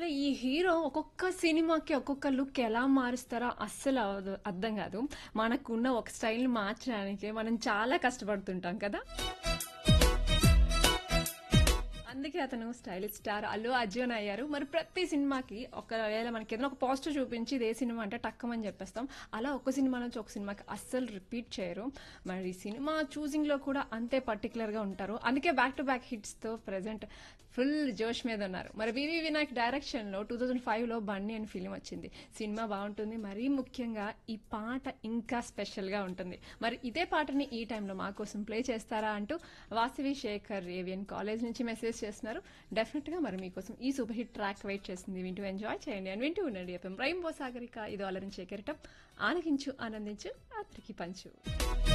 అసలు ఈ హీరో ఒక్కొక్క సినిమాకి ఒక్కొక్క లుక్ ఎలా మారుస్తారో అస్సలు అవదు- అర్థం కాదు మనకున్న ఒక స్టైల్ని మార్చడానికి మనం చాలా కష్టపడుతుంటాం కదా అందుకే అతను స్టైలిష్ స్టార్ అల్లు అర్జున్ అయ్యారు మరి ప్రతి సినిమాకి ఒకవేళ మనకి ఏదైనా ఒక పోస్టర్ చూపించి ఇదే సినిమా అంటే టక్కమని చెప్పేస్తాం అలా ఒక సినిమా నుంచి ఒక సినిమాకి అస్సలు రిపీట్ చేయరు మరి సినిమా చూసింగ్ లో కూడా అంతే పర్టికులర్ గా ఉంటారు అందుకే బ్యాక్ టు బ్యాక్ హిట్స్ తో ప్రెసెంట్ ఫుల్ జోష్ మీద ఉన్నారు మరి వివి వినాయక్ డైరెక్షన్ లో టూ థౌజండ్ ఫైవ్ లో బన్నీ అని ఫిలిం వచ్చింది సినిమా బాగుంటుంది మరీ ముఖ్యంగా ఈ పాట ఇంకా స్పెషల్ గా ఉంటుంది మరి ఇదే పాటని ఈ టైంలో మా కోసం ప్లే చేస్తారా అంటూ వాసవి శేఖర్ ఏవియన్ కాలేజ్ నుంచి మెసేజ్ చేస్తున్నారు డెఫినెట్ గా మరి మీకోసం ఈ సూపర్ హిట్ ట్రాక్ వెయిట్ చేస్తుంది వింటూ ఎంజాయ్ చేయండి అని వింటూ ఉండండి ఎఫ్ఎం రైంబో సాగరిక ఇది అలరించే కెరటం ఆనగించు ఆనందించు ఆత్రికి పంచు